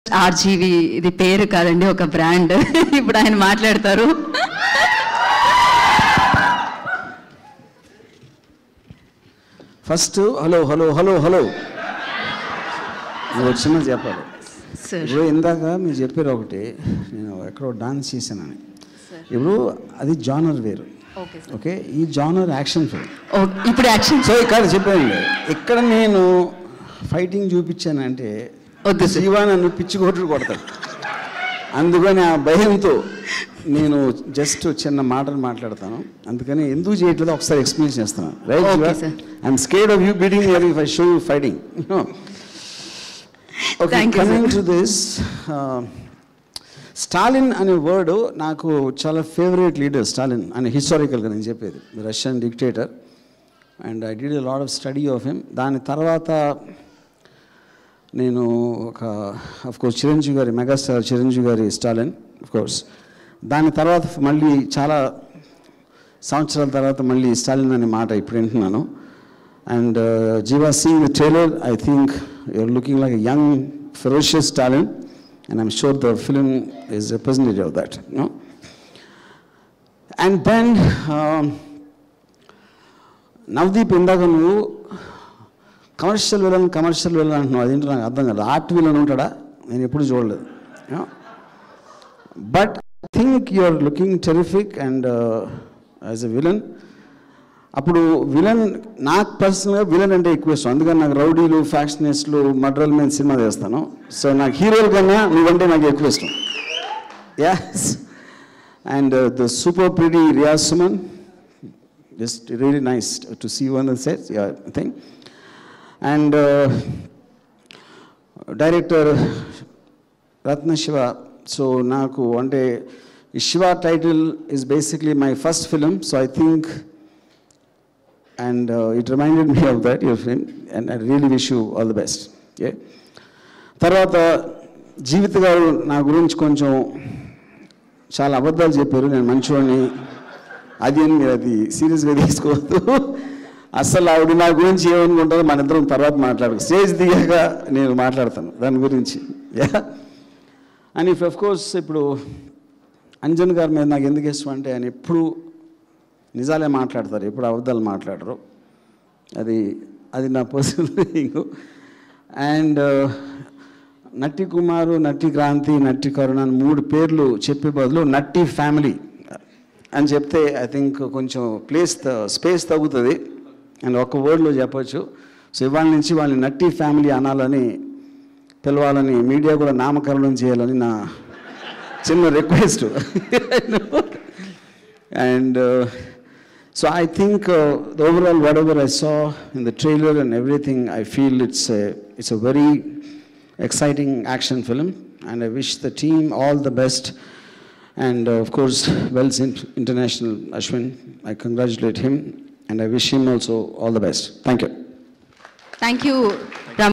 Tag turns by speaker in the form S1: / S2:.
S1: RGV ఇది పేరు కాదండి ఒక బ్రాండ్ ఇప్పుడు ఆయన మాట్లాడతారు
S2: first hello hello hello hello మీరు వచ్చిన చెప్పాలి
S1: సార్
S2: ఇప్పుడు ఇందాక మీరు చెప్పారు ఒకటి నేను ఎక్కడో డాన్స్ చేశానని ఇప్పుడు అది జానర్ వేరు
S1: ఓకే సార్
S2: ఓకే ఈ జానర్ యాక్షన్ ఫిల్మ్
S1: ఇప్పుడు యాక్షన్
S2: సో ఇక్కడ చెప్పండి ఇక్కడ నేను ఫైటింగ్ చూపించానంటే
S1: వద్దు సార్.
S2: శివ నన్ను పిచ్చి కొట్టుడు కొడతాడు అందుకని ఆ భయంతో నేను జస్ట్ చిన్న మాటలు మాట్లాడతాను అందుకని ఎందుకు చేయట్లేదో ఒకసారి ఎక్స్ప్లెయిన్ చేస్తాను
S1: Okay,
S2: right
S1: sir.
S2: I'm scared of you beating yeah if I show you fighting okay
S1: Thank you,
S2: coming
S1: sir.
S2: To this Stalin అనే వర్డ్ నాకు చాలా ఫేవరెట్ లీడర్ స్టాలిన్ అనే హిస్టారికల్గా నేను చెప్పేది Russian dictator and I did lot of study of him దాని తర్వాత నేను ఒక అఫ్ కోర్స్ చిరంజీవి గారి మెగాస్టార్ చిరంజీవి గారి స్టాలిన్ అఫ్ కోర్స్ దాని తర్వాత మళ్ళీ చాలా సంవత్సరాల తర్వాత మళ్ళీ స్టాలిన్ అనే మాట ఇప్పుడు వింటున్నాను and Jeeva seeing the trailer I think you're looking like young ferocious Stalin and I'm sure the film is representative of that no and then Navdeep ఇందాక నువ్వు కమర్షియల్ విలన్ కమర్షియల్ విలన్ అంటున్నావు అదేంటో నాకు అర్థం కాదు ఆర్ట్ విలన్ ఉంటాడా నేను ఎప్పుడు చూడలేదు but think you are looking terrific and as a villain అప్పుడు విలన్ నాకు పర్సనల్గా విలన్ అంటే ఎక్కువ ఇష్టం అందుకని నాకు రౌడీలు ఫ్యాక్షనిస్టులు మడ్రల్ మీద సినిమా చేస్తాను సో నాకు హీరోల కన్నా నువ్వంటే నాకు ఎక్కువ ఇష్టం as and the super pretty Riyaz Suman just really nice to see you on the set, yeah, thing. And uh, director Ratna Shiva, so నాకు అంటే ఈ Shiva title is basically my first film, so I think and uh, it reminded me of that, your film, and I really wish you all the best. Yeah. తర్వాత జీవిత గారు నా గురించి కొంచెం చాలా అబద్ధాలు చెప్పారు నేను మంచివాడిని అది అని మీరు అది సీరియస్గా తీసుకోవద్దు అస్సలు ఆవిడ నా గురించి ఏమనుకుంటారో మన ఇద్దరం తర్వాత మాట్లాడు స్టేజ్ దిగాక నేను మాట్లాడతాను దాని గురించి యా అండ్ ఇఫ్ కోర్స్ ఇప్పుడు అంజన్ గారి మీద నాకు ఎందుకు ఇష్టం అంటే ఆయన ఎప్పుడు నిజాలే మాట్లాడతారు ఎప్పుడు అబద్ధాలు మాట్లాడరు అది అది నా personal thing and Natti Kumar Natti Kranthi Natti Karuna అని మూడు పేర్లు చెప్పే బదులు నట్టి ఫ్యామిలీ అని చెప్తే ఐ థింక్ కొంచెం ప్లేస్ స్పేస్ తగ్గుతుంది అండ్ ఒక వర్డ్లో చెప్పొచ్చు సో ఇవాళ నుంచి వాళ్ళని నట్టి ఫ్యామిలీ అనాలని పిలవాలని మీడియా కూడా నామకరణం చేయాలని నా చిన్న request and so I think overall whatever I saw in the trailer and everything I feel it's it's a very exciting action film and I wish the team all the best and uh, of course Wells Int- International Ashwin I congratulate him and I wish him also all the best thank you
S1: thank you